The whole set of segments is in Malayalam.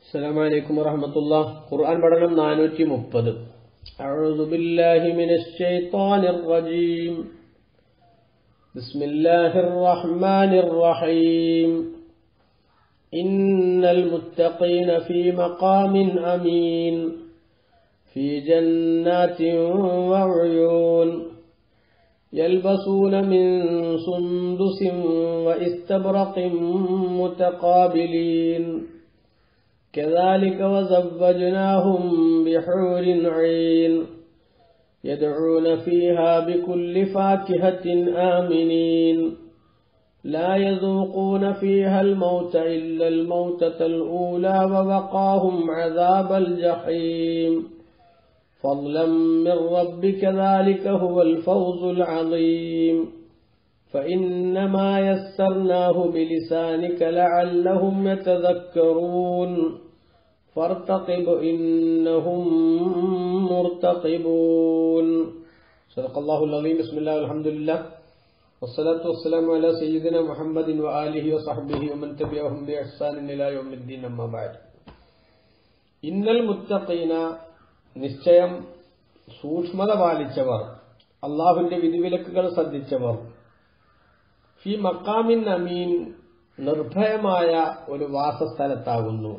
السلام عليكم ورحمة الله قرآن بدنا نانوتي مبتد أعوذ بالله من الشيطان الرجيم بسم الله الرحمن الرحيم إن المتقين في مقام أمين في جنات وعيون يلبسون من سندس واستبرق متقابلين كذلك وزوجناهم بحور عين يدعون فيها بكل فاكهة آمنين لا يذوقون فيها الموت إلا الموتة الأولى ووقاهم عذاب الجحيم فضلا من ربك ذلك هو الفوز العظيم فإنما يسرناه بلسانك لعلهم يتذكرون فارتقب إنهم مرتقبون صدق الله العظيم بسم الله والحمد لله والصلاة والسلام على سيدنا محمد وآله وصحبه ومن تبعهم بإحسان إلى يوم الدين أما بعد إن المتقين നിശ്ചയം സൂക്ഷ്മത പാലിച്ചവർ അള്ളാഹുവിന്റെ വിധിവിലക്കുകൾ ശ്രദ്ധിച്ചവർ ഫി മക്കാമിൻ അമീൻ നിർഭയമായ ഒരു വാസസ്ഥലത്താകുന്നു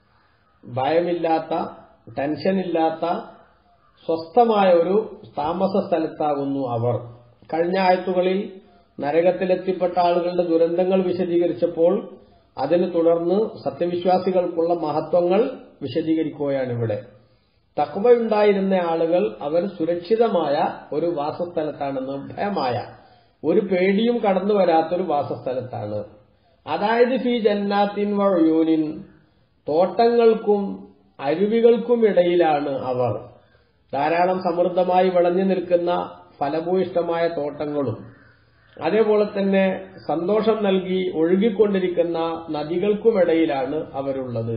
ഭയമില്ലാത്ത ടെൻഷനില്ലാത്ത സ്വസ്ഥമായ ഒരു താമസ സ്ഥലത്താകുന്നു അവർ കഴിഞ്ഞ ആയത്തുകളിൽ നരകത്തിലെത്തിപ്പെട്ട ആളുകളുടെ ദുരന്തങ്ങൾ വിശദീകരിച്ചപ്പോൾ അതിന് തുടർന്ന് സത്യവിശ്വാസികൾക്കുള്ള മഹത്വങ്ങൾ വിശദീകരിക്കുകയാണ് ഇവിടെ തക്വയുണ്ടായിരുന്ന ആളുകൾ അവർ സുരക്ഷിതമായ ഒരു വാസസ്ഥലത്താണ് നിർഭയമായ ഒരു പേടിയും കടന്നു വരാത്തൊരു വാസസ്ഥലത്താണ് അതായത് ഫി ജന്നാത്തിൻ വഴയൂനിൻ തോട്ടങ്ങൾക്കും അരുവികൾക്കും ഇടയിലാണ് അവർ ധാരാളം സമൃദ്ധമായി വിളഞ്ഞു നിൽക്കുന്ന ഫലഭൂയിഷ്ടമായ തോട്ടങ്ങളും അതേപോലെ തന്നെ സന്തോഷം നൽകി ഒഴുകിക്കൊണ്ടിരിക്കുന്ന നദികൾക്കുമിടയിലാണ് അവരുള്ളത്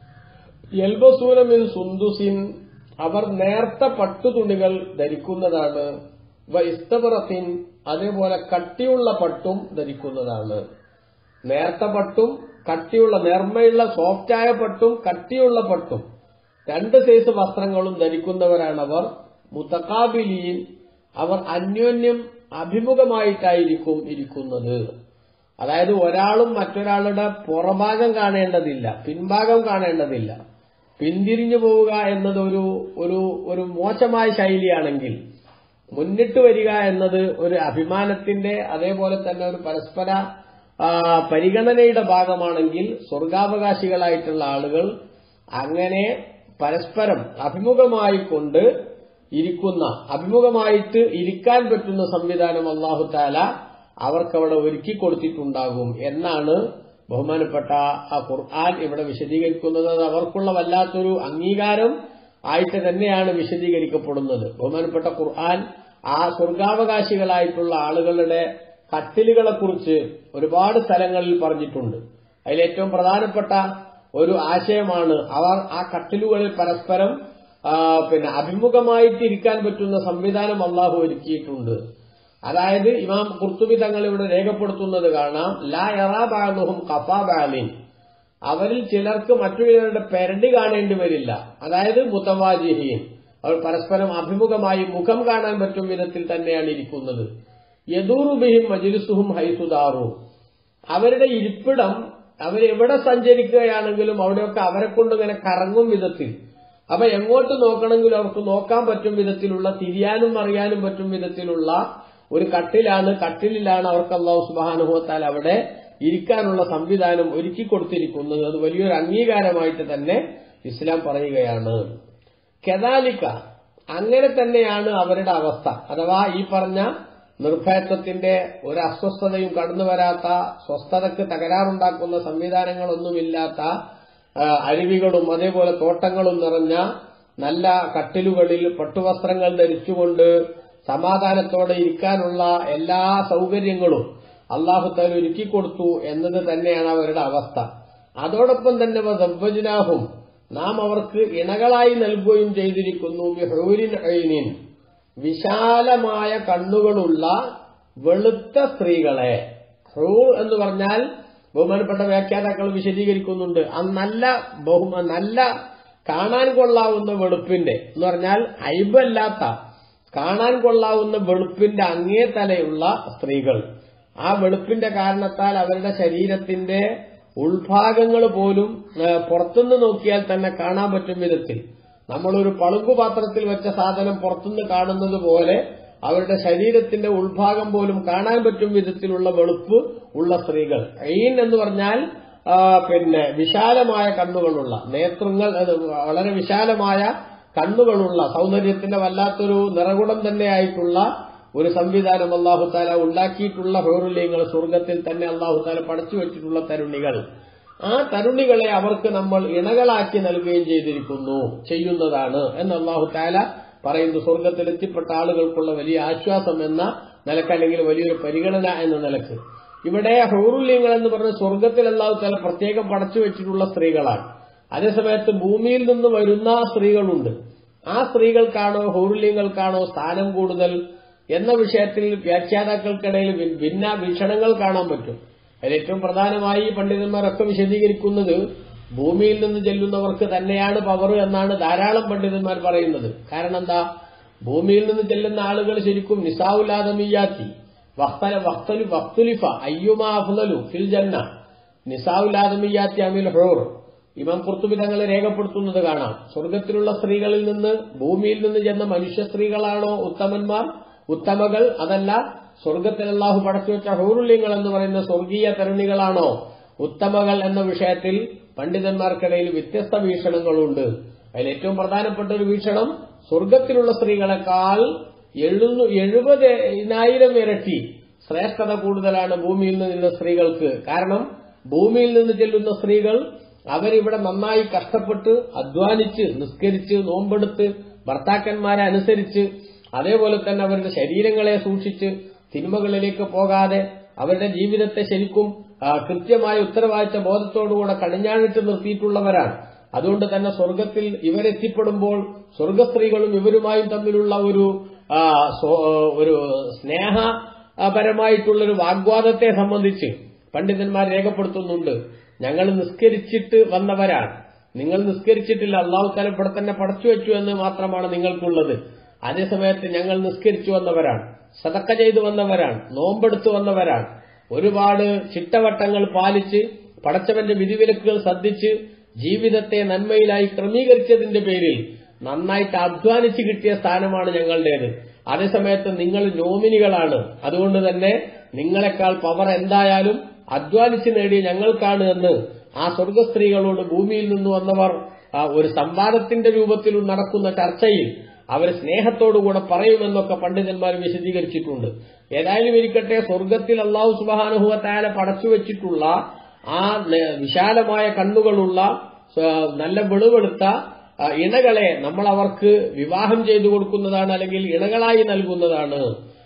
യൽബസൂലമിൻ സുന്ദുസിൻ അവർ നേർത്ത പട്ടുതുണികൾ ധരിക്കുന്നതാണ് വ ഇസ്തബറത്തിൻ അതേപോലെ കട്ടിയുള്ള പട്ടും ധരിക്കുന്നതാണ് നേർത്ത പട്ടും കട്ടിയുള്ള നേർമ്മയുള്ള സോഫ്റ്റായ പട്ടും കട്ടിയുള്ള പട്ടും രണ്ട് സൈസ് വസ്ത്രങ്ങളും ധരിക്കുന്നവരാണവർ മുത്തക്കാബിലിയിൽ അവർ അന്യോന്യം അഭിമുഖമായിട്ടായിരിക്കും ഇരിക്കുന്നത് അതായത് ഒരാളും മറ്റൊരാളുടെ പുറഭാഗം കാണേണ്ടതില്ല പിൻഭാഗം കാണേണ്ടതില്ല പിന്തിരിഞ്ഞു പോവുക എന്നത് ഒരു ഒരു ഒരു മോശമായ ശൈലിയാണെങ്കിൽ മുന്നിട്ട് വരിക എന്നത് ഒരു അഭിമാനത്തിന്റെ അതേപോലെ തന്നെ ഒരു പരസ്പര പരിഗണനയുടെ ഭാഗമാണെങ്കിൽ സ്വർഗാവകാശികളായിട്ടുള്ള ആളുകൾ അങ്ങനെ പരസ്പരം അഭിമുഖമായി കൊണ്ട് ഇരിക്കുന്ന അഭിമുഖമായിട്ട് ഇരിക്കാൻ പറ്റുന്ന സംവിധാനം അള്ളാഹു താല അവർക്കവിടെ ഒരുക്കി കൊടുത്തിട്ടുണ്ടാകും എന്നാണ് ബഹുമാനപ്പെട്ട ഖുർആൻ ഇവിടെ വിശദീകരിക്കുന്നത് അത് അവർക്കുള്ള വല്ലാത്തൊരു അംഗീകാരം ആയിട്ട് തന്നെയാണ് വിശദീകരിക്കപ്പെടുന്നത് ബഹുമാനപ്പെട്ട ഖുർആൻ ആ സ്വർഗാവകാശികളായിട്ടുള്ള ആളുകളുടെ കട്ടിലുകളെ കുറിച്ച് ഒരുപാട് സ്ഥലങ്ങളിൽ പറഞ്ഞിട്ടുണ്ട് അതിലേറ്റവും പ്രധാനപ്പെട്ട ഒരു ആശയമാണ് അവർ ആ കട്ടിലുകളിൽ പരസ്പരം പിന്നെ അഭിമുഖമായിട്ട് ഇരിക്കാൻ പറ്റുന്ന സംവിധാനം അള്ളാഹു ഒരുക്കിയിട്ടുണ്ട് അതായത് ഇമാം കുർത്തുബി തങ്ങൾ ഇവിടെ രേഖപ്പെടുത്തുന്നത് കാണാം ലാ എറാബാലുഹും കഫാബാലിൻ അവരിൽ ചിലർക്ക് മറ്റൊരാളുടെ പെരടി കാണേണ്ടി വരില്ല അതായത് മുത്തവാജിഹീൻ അവർ പരസ്പരം അഭിമുഖമായി മുഖം കാണാൻ പറ്റും വിധത്തിൽ തന്നെയാണ് ഇരിക്കുന്നത് യദൂറുബിഹിം മജിലിസുഹും ഹൈസുദാറും അവരുടെ ഇരിപ്പിടം അവരെവിടെ സഞ്ചരിക്കുകയാണെങ്കിലും അവിടെയൊക്കെ അവരെ കൊണ്ട് ഇങ്ങനെ കറങ്ങും വിധത്തിൽ അപ്പൊ എങ്ങോട്ട് നോക്കണമെങ്കിലും അവർക്ക് നോക്കാൻ പറ്റും വിധത്തിലുള്ള തിരിയാനും അറിയാനും പറ്റും വിധത്തിലുള്ള ഒരു കട്ടിലാണ് കട്ടിലിലാണ് അവർക്ക് അള്ളാഹു സുബാനുഭവത്താൽ അവിടെ ഇരിക്കാനുള്ള സംവിധാനം ഒരുക്കി കൊടുത്തിരിക്കുന്നത് അത് വലിയൊരു അംഗീകാരമായിട്ട് തന്നെ ഇസ്ലാം പറയുകയാണ് കെതാലിക്ക അങ്ങനെ തന്നെയാണ് അവരുടെ അവസ്ഥ അഥവാ ഈ പറഞ്ഞ നിർഭയത്വത്തിന്റെ ഒരു അസ്വസ്ഥതയും കടന്നു വരാത്ത സ്വസ്ഥതയ്ക്ക് തകരാറുണ്ടാക്കുന്ന സംവിധാനങ്ങളൊന്നുമില്ലാത്ത അരുവികളും അതേപോലെ തോട്ടങ്ങളും നിറഞ്ഞ നല്ല കട്ടിലുകളിൽ പട്ടുവസ്ത്രങ്ങൾ ധരിച്ചുകൊണ്ട് സമാധാനത്തോടെ ഇരിക്കാനുള്ള എല്ലാ സൗകര്യങ്ങളും അള്ളാഹുത്താൽ ഒരുക്കിക്കൊടുത്തു എന്നത് തന്നെയാണ് അവരുടെ അവസ്ഥ അതോടൊപ്പം തന്നെ സബ്ബജുനാഹും നാം അവർക്ക് ഇണകളായി നൽകുകയും ചെയ്തിരിക്കുന്നു ബിഹൂരിൻ ഐനിൻ വിശാലമായ കണ്ണുകളുള്ള വെളുത്ത സ്ത്രീകളെ ഹൂർ എന്ന് പറഞ്ഞാൽ ബഹുമാനപ്പെട്ട വ്യാഖ്യാതാക്കൾ വിശദീകരിക്കുന്നുണ്ട് ആ നല്ല ബഹുമ നല്ല കാണാൻ കൊള്ളാവുന്ന വെളുപ്പിന്റെ എന്ന് പറഞ്ഞാൽ അയബല്ലാത്ത കാണാൻ കൊള്ളാവുന്ന വെളുപ്പിന്റെ അങ്ങേ തലയുള്ള സ്ത്രീകൾ ആ വെളുപ്പിന്റെ കാരണത്താൽ അവരുടെ ശരീരത്തിന്റെ ഉൾഭാഗങ്ങൾ പോലും ആ, പുറത്തുനിന്ന് നോക്കിയാൽ തന്നെ കാണാൻ പറ്റും വിധത്തിൽ നമ്മളൊരു പളുങ്കുപാത്രത്തിൽ വെച്ച സാധനം പുറത്തുനിന്ന് കാണുന്നത് പോലെ അവരുടെ ശരീരത്തിന്റെ ഉൾഭാഗം പോലും കാണാൻ പറ്റും വിധത്തിലുള്ള വെളുപ്പ് ഉള്ള സ്ത്രീകൾ ഐൻ എന്ന് പറഞ്ഞാൽ ആ, പിന്നെ വിശാലമായ കണ്ണുകളുള്ള നേത്രങ്ങൾ അത് വളരെ വിശാലമായ കണ്ണുകളുള്ള സൗന്ദര്യത്തിന്റെ വല്ലാത്തൊരു നിറകുടം തന്നെയായിട്ടുള്ള ഒരു സംവിധാനം അള്ളാഹു താല ഉണ്ടാക്കിയിട്ടുള്ള ഹോറുല്യങ്ങൾ സ്വർഗത്തിൽ തന്നെ അള്ളാഹു താല പടച്ചു വെച്ചിട്ടുള്ള തരുണികൾ ആ തരുണികളെ അവർക്ക് നമ്മൾ ഇണകളാക്കി നൽകുകയും ചെയ്തിരിക്കുന്നു ചെയ്യുന്നതാണ് എന്ന് അള്ളാഹു താല പറയുന്നു സ്വർഗത്തിൽ എത്തിപ്പെട്ട ആളുകൾക്കുള്ള വലിയ ആശ്വാസം എന്ന നിലക്ക് അല്ലെങ്കിൽ വലിയൊരു പരിഗണന എന്ന നിലക്ക് ഇവിടെ ഹൗറുല്യങ്ങൾ എന്ന് പറഞ്ഞ സ്വർഗത്തിൽ അള്ളാഹു താല പ്രത്യേകം പടച്ചു വെച്ചിട്ടുള്ള സ്ത്രീകളാണ് അതേസമയത്ത് ഭൂമിയിൽ നിന്ന് വരുന്ന സ്ത്രീകളുണ്ട് ആ സ്ത്രീകൾക്കാണോ ഹൗറുല്യങ്ങൾക്കാണോ സ്ഥാനം കൂടുതൽ എന്ന വിഷയത്തിൽ വ്യാഖ്യാതാക്കൾക്കിടയിൽ ഭി- ഭിന്ന വീക്ഷണങ്ങൾ കാണാൻ പറ്റും അതിൽ ഏറ്റവും പ്രധാനമായി പണ്ഡിതന്മാരൊക്കെ വിശദീകരിക്കുന്നത് ഭൂമിയിൽ നിന്ന് ചെല്ലുന്നവർക്ക് തന്നെയാണ് പവർ എന്നാണ് ധാരാളം പണ്ഡിതന്മാർ പറയുന്നത് കാരണം എന്താ ഭൂമിയിൽ നിന്ന് ചെല്ലുന്ന ആളുകൾ ശരിക്കും നിസാവുലാദമിയാത്തി വഖ്തല വഖ്തലു വഖ്തുലിഫ അയ്യുമാ അഫ്ളലു ഫിൽ ജന്ന നിസാവുലാദമിയാത്തി അമിൽ ഹൂർ ഇമാം കുർത്തുബി തങ്ങളെ രേഖപ്പെടുത്തുന്നത് കാണാം സ്വർഗത്തിലുള്ള സ്ത്രീകളിൽ നിന്ന് ഭൂമിയിൽ നിന്ന് ചെന്ന മനുഷ്യ സ്ത്രീകളാണോ ഉത്തമന്മാർ ഉത്തമകൾ അതല്ല സ്വർഗത്തിൽ അള്ളാഹു പടച്ചു വെച്ച ഹൂറുല്യങ്ങൾ എന്ന് പറയുന്ന സ്വർഗീയ തരുണികളാണോ ഉത്തമകൾ എന്ന വിഷയത്തിൽ പണ്ഡിതന്മാർക്കിടയിൽ വ്യത്യസ്ത വീക്ഷണങ്ങളുണ്ട് അതിൽ ഏറ്റവും പ്രധാനപ്പെട്ട ഒരു വീക്ഷണം സ്വർഗത്തിലുള്ള സ്ത്രീകളെക്കാൾ എഴുന്നു എഴുപതിനായിരം ഇരട്ടി ശ്രേഷ്ഠത കൂടുതലാണ് ഭൂമിയിൽ നിന്നുള്ള സ്ത്രീകൾക്ക് കാരണം ഭൂമിയിൽ നിന്ന് ചെല്ലുന്ന സ്ത്രീകൾ അവരിവിടെ നന്നായി കഷ്ടപ്പെട്ട് അധ്വാനിച്ച് നിസ്കരിച്ച് നോമ്പെടുത്ത് ഭർത്താക്കന്മാരെ അനുസരിച്ച് അതേപോലെ തന്നെ അവരുടെ ശരീരങ്ങളെ സൂക്ഷിച്ച് സിനിമകളിലേക്ക് പോകാതെ അവരുടെ ജീവിതത്തെ ശരിക്കും ആ, കൃത്യമായ ഉത്തരവാദിത്ത ബോധത്തോടുകൂടെ കണിഞ്ഞാണിട്ട് നിർത്തിയിട്ടുള്ളവരാണ് അതുകൊണ്ട് തന്നെ സ്വർഗത്തിൽ ഇവരെത്തിപ്പെടുമ്പോൾ സ്വർഗസ്ത്രീകളും ഇവരുമായും തമ്മിലുള്ള ഒരു ആ, സ്വ- ഒരു സ്നേഹപരമായിട്ടുള്ളൊരു വാഗ്വാദത്തെ സംബന്ധിച്ച് പണ്ഡിതന്മാർ രേഖപ്പെടുത്തുന്നുണ്ട് ഞങ്ങൾ നിസ്കരിച്ചിട്ട് വന്നവരാണ് നിങ്ങൾ നിസ്കരിച്ചിട്ടില്ല അള്ളാഹു താല ഇവിടെ തന്നെ പടച്ചു വെച്ചു എന്ന് മാത്രമാണ് നിങ്ങൾക്കുള്ളത് അതേസമയത്ത് ഞങ്ങൾ നിസ്കരിച്ചു വന്നവരാണ് സതക്ക ചെയ്തു വന്നവരാണ് നോമ്പെടുത്തു വന്നവരാണ് ഒരുപാട് ചിട്ടവട്ടങ്ങൾ പാലിച്ച് പടച്ചവന്റെ വിധിവിലക്കുകൾ ശ്രദ്ധിച്ച് ജീവിതത്തെ നന്മയിലായി ക്രമീകരിച്ചതിന്റെ പേരിൽ നന്നായിട്ട് അധ്വാനിച്ച് കിട്ടിയ സ്ഥാനമാണ് ഞങ്ങളുടേത് അതേസമയത്ത് നിങ്ങൾ നോമിനികളാണ് അതുകൊണ്ട് തന്നെ നിങ്ങളെക്കാൾ പവർ എന്തായാലും അധ്വാനിച്ച് നേടിയ ഞങ്ങൾക്കാണ് എന്ന് ആ സ്വർഗസ്ത്രീകളോട് ഭൂമിയിൽ നിന്ന് വന്നവർ ആ, ഒരു സംവാദത്തിന്റെ രൂപത്തിൽ നടക്കുന്ന ചർച്ചയിൽ അവർ സ്നേഹത്തോടുകൂടെ പറയുമെന്നൊക്കെ പണ്ഡിതന്മാർ വിശദീകരിച്ചിട്ടുണ്ട് ഏതായാലും ഇരിക്കട്ടെ സ്വർഗത്തിൽ അള്ളാഹു സുബാനുഹുവ താല പടച്ചു വെച്ചിട്ടുള്ള ആ ന- വിശാലമായ കണ്ണുകളുള്ള സ്വ- നല്ല വെളുവെളുത്ത ആ, ഇണകളെ നമ്മൾ അവർക്ക് വിവാഹം ചെയ്തു കൊടുക്കുന്നതാണ് അല്ലെങ്കിൽ ഇണകളായി നൽകുന്നതാണ്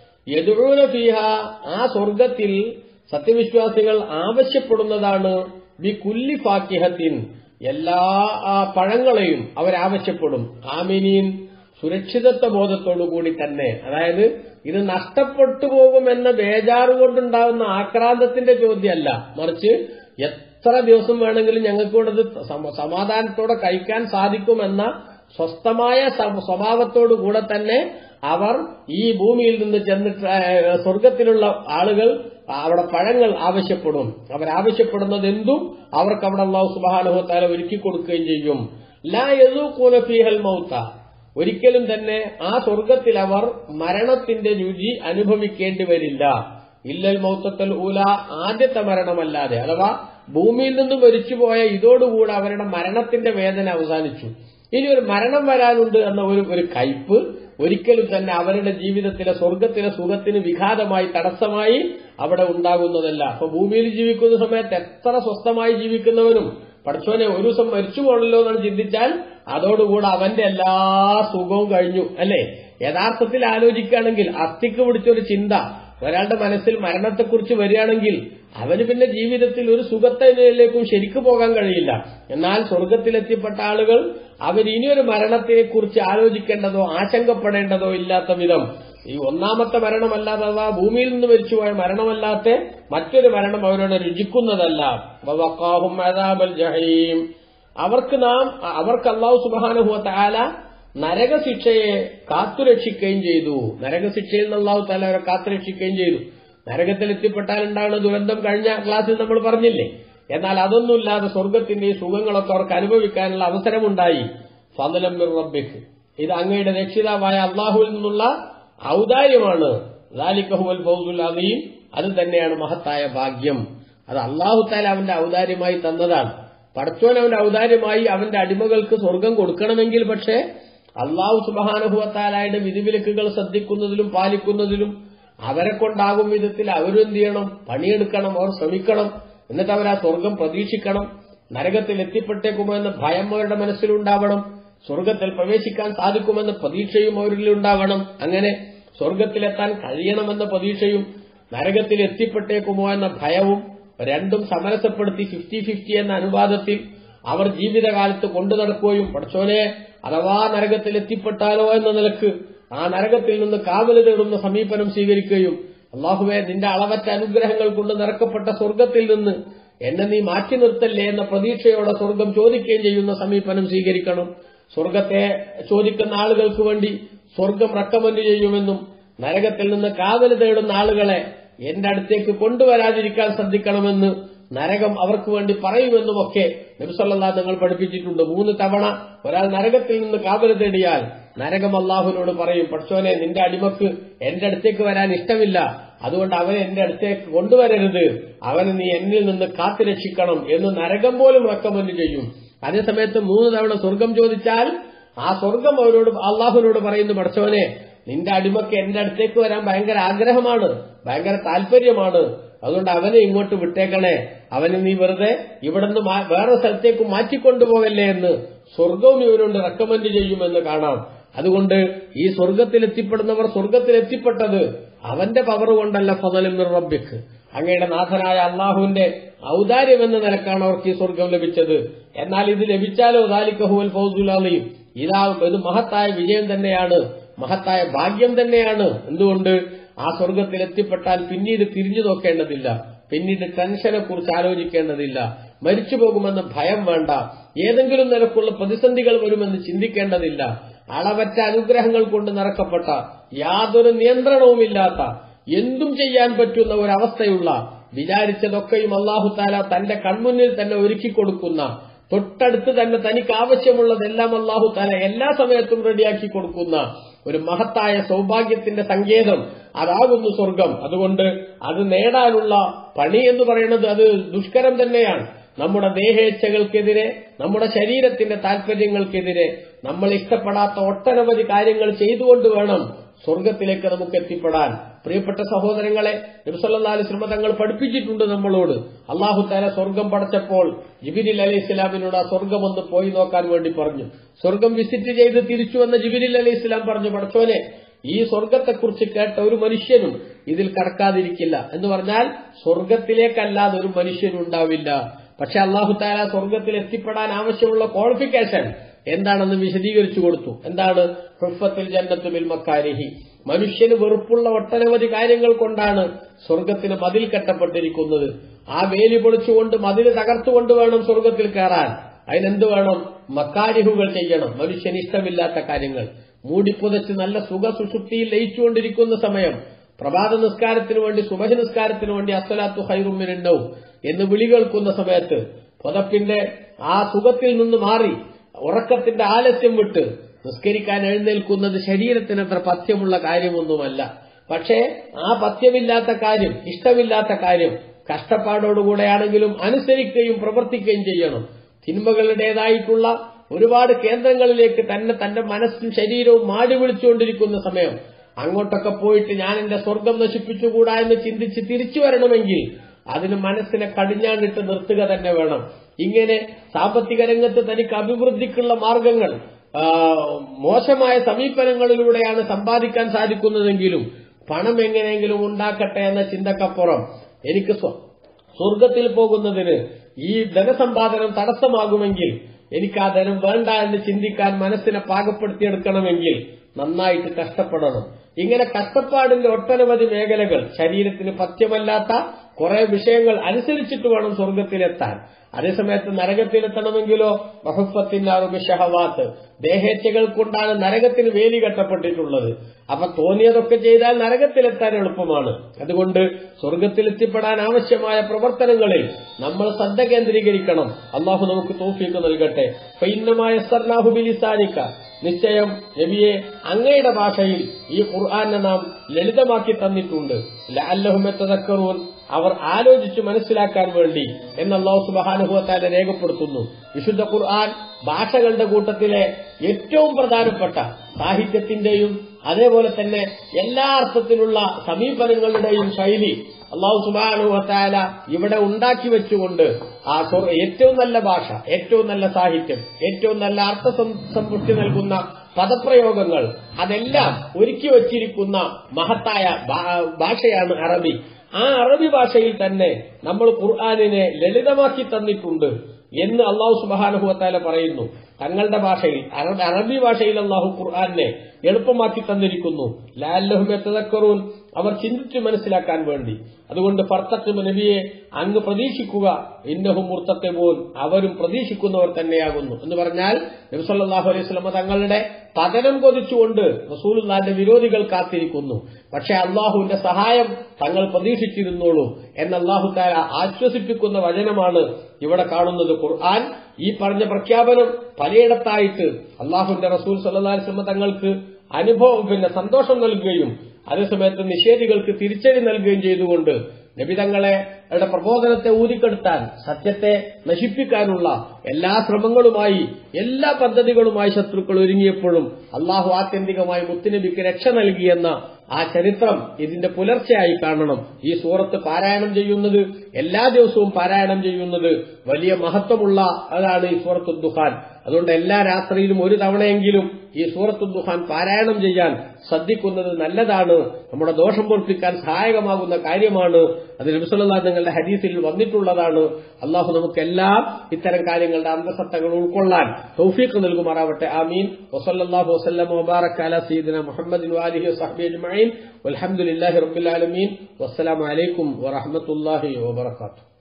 യദുഴൂന ഫീഹ ആ സ്വർഗത്തിൽ സത്യവിശ്വാസികൾ ആവശ്യപ്പെടുന്നതാണ് ബി കുല്ലി ഫാക്കിഹത്തിൻ എല്ലാ ആ, പഴങ്ങളെയും അവരാവശ്യപ്പെടും ആമിനീൻ സുരക്ഷിതത്വ ബോധത്തോടുകൂടി തന്നെ അതായത് ഇത് നഷ്ടപ്പെട്ടു പോകുമെന്ന ബേജാറ് കൊണ്ടുണ്ടാകുന്ന ആക്രാന്തത്തിന്റെ ചോദ്യമല്ല മറിച്ച് എത്ര ദിവസം വേണമെങ്കിലും ഞങ്ങൾക്ക് ഇവിടെ ഇത് സമ- സമാധാനത്തോടെ കഴിക്കാൻ സാധിക്കുമെന്ന സ്വസ്ഥമായ സ്വ- സ്വഭാവത്തോടു കൂടെ തന്നെ അവർ ഈ ഭൂമിയിൽ നിന്ന് ചെന്നിട്ട് ആ, സ്വർഗത്തിലുള്ള ആളുകൾ അവിടെ പഴങ്ങൾ ആവശ്യപ്പെടും അവരാവശ്യപ്പെടുന്നത് എന്തും അവർക്ക് അവിടെ അള്ളാഹു സുബാനുഹത്താല ഒരുക്കി കൊടുക്കുകയും ചെയ്യും ലാ യദൂഖൂന ഫീഹൽ മൗത്ത ഒരിക്കലും തന്നെ ആ സ്വർഗത്തിൽ അവർ മരണത്തിന്റെ രുചി അനുഭവിക്കേണ്ടി വരില്ല ഇല്ലൽ മൗത്തത്തൽ ഊല ആദ്യത്തെ മരണമല്ലാതെ അഥവാ ഭൂമിയിൽ നിന്ന് മരിച്ചുപോയ ഇതോടുകൂടെ അവരുടെ മരണത്തിന്റെ വേദന അവസാനിച്ചു ഇനി ഒരു മരണം വരാനുണ്ട് എന്ന ഒരു ഒരു കയ്പ് ഒരിക്കലും തന്നെ അവരുടെ ജീവിതത്തിലെ സ്വർഗത്തിലെ സുഖത്തിന് വിഘാതമായി തടസ്സമായി അവിടെ ഉണ്ടാകുന്നതല്ല അപ്പൊ ഭൂമിയിൽ ജീവിക്കുന്ന സമയത്ത് എത്ര സ്വസ്ഥമായി ജീവിക്കുന്നവനും പഠിച്ചോനെ ഒരു ദിവസം മരിച്ചു പോകണല്ലോ എന്നാണ് ചിന്തിച്ചാൽ അതോടുകൂടെ അവന്റെ എല്ലാ സുഖവും കഴിഞ്ഞു അല്ലേ യഥാർത്ഥത്തിൽ ആലോചിക്കുകയാണെങ്കിൽ അസ്ഥിക്ക് പിടിച്ചൊരു ചിന്ത ഒരാളുടെ മനസ്സിൽ മരണത്തെക്കുറിച്ച് വരികയാണെങ്കിൽ അവന് പിന്നെ ജീവിതത്തിൽ ഒരു സുഖത്തിലേക്കും ശരിക്കു പോകാൻ കഴിയില്ല എന്നാൽ സ്വർഗത്തിലെത്തിപ്പെട്ട ആളുകൾ അവർ ഇനിയൊരു മരണത്തെക്കുറിച്ച് ആലോചിക്കേണ്ടതോ ആശങ്കപ്പെടേണ്ടതോ ഇല്ലാത്ത വിധം ഈ ഒന്നാമത്തെ മരണമല്ലാതെ അഥവാ ഭൂമിയിൽ നിന്ന് മരിച്ചുപോയ മരണമല്ലാത്ത മറ്റൊരു മരണം അവരോട് രുചിക്കുന്നതല്ല വവഖാഹും അദാബൽ ജഹീം അവർക്ക് നാം അവർക്ക് അള്ളാഹു സുബാനുഹുവ താല നരകശിക്ഷയെ കാത്തുരക്ഷിക്കുകയും ചെയ്തു നരകശിക്ഷയിൽ നിന്ന് അള്ളാഹു താല അവരെ കാത്തുരക്ഷിക്കുകയും ചെയ്തു നരകത്തിൽ എത്തിപ്പെട്ടാൽ ഉണ്ടാകുന്ന ദുരന്തം കഴിഞ്ഞ ക്ലാസ്സിൽ നമ്മൾ പറഞ്ഞില്ലേ എന്നാൽ അതൊന്നുമില്ലാതെ സ്വർഗത്തിന്റെ ഈ സുഖങ്ങളൊക്കെ അവർക്ക് അനുഭവിക്കാനുള്ള അവസരമുണ്ടായി ഫതലം മിർ റബ്ബിക്ക് ഇത് അങ്ങയുടെ രക്ഷിതാവായ അള്ളാഹുവിൽ നിന്നുള്ള ഔദാര്യമാണ് ലാലിക്കഹുവൽ ഫൗസുൽ അദീം അത് തന്നെയാണ് മഹത്തായ ഭാഗ്യം അത് അള്ളാഹു താല അവന്റെ ഔദാര്യമായി തന്നതാണ് പടച്ചോൻ അവന്റെ ഔദാര്യമായി അവന്റെ അടിമകൾക്ക് സ്വർഗം കൊടുക്കണമെങ്കിൽ പക്ഷേ അള്ളാഹു സുബഹാനുഭവത്താലായുടെ വിധിവിലക്കുകൾ ശ്രദ്ധിക്കുന്നതിലും പാലിക്കുന്നതിലും അവരെ കൊണ്ടാകും വിധത്തിൽ അവരും എന്ത് ചെയ്യണം പണിയെടുക്കണം അവർ ശ്രമിക്കണം എന്നിട്ട് അവർ ആ സ്വർഗം പ്രതീക്ഷിക്കണം നരകത്തിൽ എത്തിപ്പെട്ടേക്കുമോ എന്ന ഭയം അവരുടെ മനസ്സിലുണ്ടാവണം സ്വർഗത്തിൽ പ്രവേശിക്കാൻ സാധിക്കുമെന്ന പ്രതീക്ഷയും അവരിൽ ഉണ്ടാവണം അങ്ങനെ സ്വർഗത്തിലെത്താൻ കഴിയണമെന്ന പ്രതീക്ഷയും നരകത്തിൽ എത്തിപ്പെട്ടേക്കുമോ എന്ന ഭയവും രണ്ടും സമരസപ്പെടുത്തി ഫിഫ്റ്റി ഫിഫ്റ്റി എന്ന അനുവാദത്തിൽ അവർ ജീവിതകാലത്ത് കൊണ്ടു നടക്കുകയും പഠിച്ചോനെ അഥവാ നരകത്തിൽ എത്തിപ്പെട്ടാലോ എന്ന നിലക്ക് ആ നരകത്തിൽ നിന്ന് കാവല് തേടുന്ന സമീപനം സ്വീകരിക്കുകയും അള്ളാഹുവെ നിന്റെ അളവറ്റ അനുഗ്രഹങ്ങൾ കൊണ്ട് നിറക്കപ്പെട്ട സ്വർഗത്തിൽ നിന്ന് എന്നെ നീ മാറ്റി നിർത്തല്ലേ എന്ന പ്രതീക്ഷയോടെ സ്വർഗം ചോദിക്കുകയും ചെയ്യുന്ന സമീപനം സ്വീകരിക്കണം സ്വർഗത്തെ ചോദിക്കുന്ന ആളുകൾക്ക് വേണ്ടി സ്വർഗം റെക്കമെന്റ് ചെയ്യുമെന്നും നരകത്തിൽ നിന്ന് കാവല് തേടുന്ന ആളുകളെ എന്റെ അടുത്തേക്ക് കൊണ്ടുവരാതിരിക്കാൻ ശ്രദ്ധിക്കണമെന്ന് നരകം അവർക്ക് വേണ്ടി പറയുമെന്നുമൊക്കെ നബിസല്ലാ നിങ്ങൾ പഠിപ്പിച്ചിട്ടുണ്ട് മൂന്ന് തവണ ഒരാൾ നരകത്തിൽ നിന്ന് കാവല് തേടിയാൽ നരകം അള്ളാഹുവിനോട് പറയും പക്ഷോനെ നിന്റെ അടിമക്ക് എന്റെ അടുത്തേക്ക് വരാൻ ഇഷ്ടമില്ല അതുകൊണ്ട് അവനെ എന്റെ അടുത്തേക്ക് കൊണ്ടുവരരുത് അവനെ നീ എന്നിൽ നിന്ന് കാത്തുരക്ഷിക്കണം എന്ന് നരകം പോലും റെക്കമെന്റ് ചെയ്യും അതേസമയത്ത് മൂന്ന് തവണ സ്വർഗം ചോദിച്ചാൽ ആ സ്വർഗം അവരോട് അള്ളാഹുവിനോട് പറയുന്നു പഠിച്ചവനെ നിന്റെ അടിമക്ക് എന്റെ അടുത്തേക്ക് വരാൻ ഭയങ്കര ആഗ്രഹമാണ് ഭയങ്കര താല്പര്യമാണ് അതുകൊണ്ട് അവനെ ഇങ്ങോട്ട് വിട്ടേക്കണേ അവനെ നീ വെറുതെ ഇവിടുന്ന് മാ- വേറെ സ്ഥലത്തേക്ക് മാറ്റിക്കൊണ്ടുപോകല്ലേ എന്ന് സ്വർഗവും ഇവരോട് റെക്കമെന്റ് ചെയ്യുമെന്ന് കാണാം അതുകൊണ്ട് ഈ സ്വർഗത്തിൽ എത്തിപ്പെടുന്നവർ സ്വർഗത്തിൽ എത്തിപ്പെട്ടത് അവന്റെ പവർ കൊണ്ടല്ല ഫതലും റബ്ബിക്ക് അങ്ങയുടെ നാഥനായ അള്ളാഹുവിന്റെ ഔദാര്യം എന്ന നിലക്കാണ് അവർക്ക് ഈ സ്വർഗം ലഭിച്ചത് എന്നാൽ ഇത് ലഭിച്ചാലോ ദാലിക്കഹുവൽ ഫൗസുലാളിയും ഇതാ ഇത് മഹത്തായ വിജയം തന്നെയാണ് മഹത്തായ ഭാഗ്യം തന്നെയാണ് എന്തുകൊണ്ട് ആ സ്വർഗത്തിൽ എത്തിപ്പെട്ടാൽ പിന്നീട് തിരിഞ്ഞു നോക്കേണ്ടതില്ല പിന്നീട് ടെൻഷനെ കുറിച്ച് ആലോചിക്കേണ്ടതില്ല മരിച്ചു പോകുമെന്ന ഭയം വേണ്ട ഏതെങ്കിലും നിലക്കുള്ള പ്രതിസന്ധികൾ വരുമെന്ന് ചിന്തിക്കേണ്ടതില്ല അളവറ്റ അനുഗ്രഹങ്ങൾ കൊണ്ട് നിറക്കപ്പെട്ട യാതൊരു നിയന്ത്രണവുമില്ലാത്ത എന്തും ചെയ്യാൻ പറ്റുന്ന ഒരവസ്ഥയുള്ള വിചാരിച്ചതൊക്കെയും അള്ളാഹു താല തന്റെ കൺമുന്നിൽ തന്നെ ഒരുക്കി കൊടുക്കുന്ന തൊട്ടടുത്ത് തന്നെ തനിക്ക് ആവശ്യമുള്ളതെല്ലാം അള്ളാഹു താല എല്ലാ സമയത്തും റെഡിയാക്കി കൊടുക്കുന്ന ഒരു മഹത്തായ സൗഭാഗ്യത്തിന്റെ സങ്കേതം അതാകുന്നു സ്വർഗം അതുകൊണ്ട് അത് നേടാനുള്ള പണി എന്ന് പറയുന്നത് അത് ദുഷ്കരം തന്നെയാണ് നമ്മുടെ ദേഹേച്ഛകൾക്കെതിരെ നമ്മുടെ ശരീരത്തിന്റെ താല്പര്യങ്ങൾക്കെതിരെ നമ്മൾ ഇഷ്ടപ്പെടാത്ത ഒട്ടനവധി കാര്യങ്ങൾ ചെയ്തുകൊണ്ട് വേണം സ്വർഗത്തിലേക്ക് നമുക്ക് എത്തിപ്പെടാൻ പ്രിയപ്പെട്ട സഹോദരങ്ങളെ നബിസല്ലാ അലിസ്ലമ തങ്ങൾ പഠിപ്പിച്ചിട്ടുണ്ട് നമ്മളോട് അള്ളാഹു താല സ്വർഗം പടച്ചപ്പോൾ ജിബിരിൽ അലി ഇസ്ലാമിനോട് ആ സ്വർഗം ഒന്ന് പോയി നോക്കാൻ വേണ്ടി പറഞ്ഞു സ്വർഗം വിസിറ്റ് ചെയ്ത് തിരിച്ചു വന്ന ജിബിരിൽ അലി ഇസ്ലാം പറഞ്ഞു പടച്ചോനെ ഈ സ്വർഗത്തെക്കുറിച്ച് കേട്ട ഒരു മനുഷ്യനും ഇതിൽ കടക്കാതിരിക്കില്ല എന്ന് പറഞ്ഞാൽ സ്വർഗത്തിലേക്കല്ലാതെ ഒരു മനുഷ്യനുണ്ടാവില്ല പക്ഷെ അള്ളാഹു താല സ്വർഗത്തിൽ എത്തിപ്പെടാൻ ആവശ്യമുള്ള ക്വാളിഫിക്കേഷൻ എന്താണെന്ന് വിശദീകരിച്ചു കൊടുത്തു എന്താണ് ഹുഫത്തിൽ ജന്നത്തുമിൽ മക്കാരിഹി മനുഷ്യന് വെറുപ്പുള്ള ഒട്ടനവധി കാര്യങ്ങൾ കൊണ്ടാണ് സ്വർഗത്തിന് മതിൽ കെട്ടപ്പെട്ടിരിക്കുന്നത് ആ വേലി പൊളിച്ചുകൊണ്ട് മതിൽ തകർത്തുകൊണ്ട് വേണം സ്വർഗത്തിൽ കയറാൻ അതിനെന്ത് വേണം മക്കാരിഹുകൾ ചെയ്യണം മനുഷ്യന് ഇഷ്ടമില്ലാത്ത കാര്യങ്ങൾ മൂടിപ്പുതച്ച് നല്ല സുഖ സുഷുപ്തിയിൽ ലയിച്ചുകൊണ്ടിരിക്കുന്ന സമയം പ്രഭാത നിസ്കാരത്തിന് വേണ്ടി സുബഹ നിസ്കാരത്തിന് വേണ്ടി അസ്വലാത്തു ഹൈറുമിനുണ്ടാവും എന്ന് വിളി കേൾക്കുന്ന സമയത്ത് പുതപ്പിന്റെ ആ സുഖത്തിൽ നിന്ന് മാറി ഉറക്കത്തിന്റെ ആലസ്യം വിട്ട് നിസ്കരിക്കാൻ എഴുന്നേൽക്കുന്നത് ശരീരത്തിന് അത്ര പഥ്യമുള്ള കാര്യമൊന്നുമല്ല പക്ഷേ ആ പഥ്യമില്ലാത്ത കാര്യം ഇഷ്ടമില്ലാത്ത കാര്യം കഷ്ടപ്പാടോടുകൂടെയാണെങ്കിലും അനുസരിക്കുകയും പ്രവർത്തിക്കുകയും ചെയ്യണം തിന്മകളുടേതായിട്ടുള്ള ഒരുപാട് കേന്ദ്രങ്ങളിലേക്ക് തന്നെ തന്റെ മനസ്സും ശരീരവും മാടി വിളിച്ചുകൊണ്ടിരിക്കുന്ന സമയം അങ്ങോട്ടൊക്കെ പോയിട്ട് ഞാൻ എന്റെ സ്വർഗം നശിപ്പിച്ചുകൂടാ എന്ന് ചിന്തിച്ച് തിരിച്ചു വരണമെങ്കിൽ അതിന് മനസ്സിനെ കടിഞ്ഞാണ്ടിട്ട് നിർത്തുക തന്നെ വേണം ഇങ്ങനെ സാമ്പത്തിക രംഗത്ത് തനിക്ക് അഭിവൃദ്ധിക്കുള്ള മാർഗങ്ങൾ ആ, മോശമായ സമീപനങ്ങളിലൂടെയാണ് സമ്പാദിക്കാൻ സാധിക്കുന്നതെങ്കിലും പണം എങ്ങനെയെങ്കിലും ഉണ്ടാക്കട്ടെ എന്ന ചിന്തക്കപ്പുറം എനിക്ക് സ്വ- സ്വർഗത്തിൽ പോകുന്നതിന് ഈ ധനസമ്പാദനം തടസ്സമാകുമെങ്കിൽ എനിക്ക് ആ ധനം വേണ്ട എന്ന് ചിന്തിക്കാൻ മനസ്സിനെ പാകപ്പെടുത്തിയെടുക്കണമെങ്കിൽ നന്നായിട്ട് കഷ്ടപ്പെടണം ഇങ്ങനെ കഷ്ടപ്പാടിന്റെ ഒട്ടനവധി മേഖലകൾ ശരീരത്തിന് പഥ്യമല്ലാത്ത കുറെ വിഷയങ്ങൾ അനുസരിച്ചിട്ട് വേണം സ്വർഗത്തിലെത്താൻ അതേസമയത്ത് നരകത്തിലെത്തണമെങ്കിലോ ബഹുഫത്തിനാറുബിഷഹവാത്ത് ദേഹേച്ഛകൾ കൊണ്ടാണ് നരകത്തിന് വേലി കെട്ടപ്പെട്ടിട്ടുള്ളത് അപ്പൊ തോന്നിയതൊക്കെ ചെയ്താൽ നരകത്തിലെത്താൻ എളുപ്പമാണ് അതുകൊണ്ട് സ്വർഗത്തിലെത്തിപ്പെടാൻ ആവശ്യമായ പ്രവർത്തനങ്ങളിൽ നമ്മൾ ശ്രദ്ധ കേന്ദ്രീകരിക്കണം അള്ളാഹു നമുക്ക് തോഫീക്ക് നൽകട്ടെ ഫൈന്നമായ സർനാഹുബിലിസാനിക്ക നിശ്ചയം നബിയെ അങ്ങയുടെ ഭാഷയിൽ ഈ ഖുർആാനെ നാം ലളിതമാക്കി തന്നിട്ടുണ്ട് ലഅല്ലഹുമെത്തതക്കറൂൻ അവർ ആലോചിച്ച് മനസ്സിലാക്കാൻ വേണ്ടി എന്ന് അള്ളാഹു സുബാനുഭവത്താലെ രേഖപ്പെടുത്തുന്നു വിശുദ്ധ ഖുർആൻ ഭാഷകളുടെ കൂട്ടത്തിലെ ഏറ്റവും പ്രധാനപ്പെട്ട സാഹിത്യത്തിന്റെയും അതേപോലെ തന്നെ എല്ലാ അർത്ഥത്തിലുള്ള സമീപനങ്ങളുടെയും ശൈലി അള്ളാഹു സുബാനുഭവത്താല ഇവിടെ ഉണ്ടാക്കി വെച്ചുകൊണ്ട് ആ സ്വർ- ഏറ്റവും നല്ല ഭാഷ ഏറ്റവും നല്ല സാഹിത്യം ഏറ്റവും നല്ല അർത്ഥ സം- സമ്പുഷ്ടി നൽകുന്ന പദപ്രയോഗങ്ങൾ അതെല്ലാം ഒരുക്കി വച്ചിരിക്കുന്ന മഹത്തായ ഭാ- ഭാഷയാണ് അറബി ആ അറബി ഭാഷയിൽ തന്നെ നമ്മൾ ഖുർആാനിനെ ലളിതമാക്കി തന്നിട്ടുണ്ട് എന്ന് അള്ളാഹു സുബാനുഭവത്താല പറയുന്നു തങ്ങളുടെ ഭാഷയിൽ അറബ് അറബി ഭാഷയിൽ അള്ളാഹു ഖുർആാനെ എളുപ്പമാക്കി തന്നിരിക്കുന്നു ലാല്ലഹുമെത്തതക്കറൂൻ അവർ ചിന്തിച്ച് മനസ്സിലാക്കാൻ വേണ്ടി അതുകൊണ്ട് ഫർത്തത്ത് നബിയെ അങ്ങ് പ്രതീക്ഷിക്കുക ഇന്നഹും മുർത്തത്തെ പോൽ അവരും പ്രതീക്ഷിക്കുന്നവർ തന്നെയാകുന്നു എന്ന് പറഞ്ഞാൽ നബിസല്ലാഹു അലൈഹി സ്വലമ തങ്ങളുടെ പതനം കൊതിച്ചുകൊണ്ട് റസൂലുള്ളാന്റെ വിരോധികൾ കാത്തിരിക്കുന്നു പക്ഷെ അള്ളാഹുവിന്റെ സഹായം തങ്ങൾ പ്രതീക്ഷിച്ചിരുന്നോളൂ എന്ന് അള്ളാഹു താര ആശ്വസിപ്പിക്കുന്ന വചനമാണ് ഇവിടെ കാണുന്നത് ഖുർആൻ ഈ പറഞ്ഞ പ്രഖ്യാപനം പലയിടത്തായിട്ട് അള്ളാഹുവിന്റെ റസൂൽ സല്ലാ വസല്ലമ തങ്ങൾക്ക് അനുഭവം പിന്നെ സന്തോഷം നൽകുകയും അതേസമയത്ത് നിഷേധികൾക്ക് തിരിച്ചടി നൽകുകയും ചെയ്തുകൊണ്ട് നബിതങ്ങളെ യുടെ പ്രബോധനത്തെ ഊതിക്കെടുത്താൻ സത്യത്തെ നശിപ്പിക്കാനുള്ള എല്ലാ ശ്രമങ്ങളുമായി എല്ലാ പദ്ധതികളുമായി ശത്രുക്കൾ ഒരുങ്ങിയപ്പോഴും അള്ളാഹു ആത്യന്തികമായി മുത്തുനബിക്ക് രക്ഷ നൽകിയെന്ന ആ ചരിത്രം ഇതിന്റെ പുലർച്ചയായി കാണണം ഈ സൂറത്ത് പാരായണം ചെയ്യുന്നത് എല്ലാ ദിവസവും പാരായണം ചെയ്യുന്നത് വലിയ മഹത്വമുള്ള അതാണ് ഈ സൂറത്തു ദുഹാൻ അതുകൊണ്ട് എല്ലാ രാത്രിയിലും ഒരു തവണയെങ്കിലും ഈ സൂറത്തു ദുഹാൻ പാരായണം ചെയ്യാൻ ശ്രദ്ധിക്കുന്നത് നല്ലതാണ് നമ്മുടെ ദോഷം പൊറപ്പിക്കാൻ സഹായകമാകുന്ന കാര്യമാണ് അത് നബിസുല്ലാ നിങ്ങളുടെ ഹദീസിൽ വന്നിട്ടുള്ളതാണ് അള്ളാഹു നമുക്കെല്ലാം ഇത്തരം കാര്യങ്ങളുടെ അന്തസത്തകൾ ഉൾക്കൊള്ളാൻ തൗഫീഖ് നൽകുമാറാവട്ടെ ആമീൻ വസല്ലാഹു വസ്ലം വബാറക് അല സീദന മുഹമ്മദ് വാലിഹി വസഹബി അജ്മഈൻ വൽഹംദുലില്ലാഹി റബ്ബിൽ ആലമീൻ വസ്സലാമു അലൈക്കും വറഹ്മത്തുള്ളാഹി വബറകാതുഹു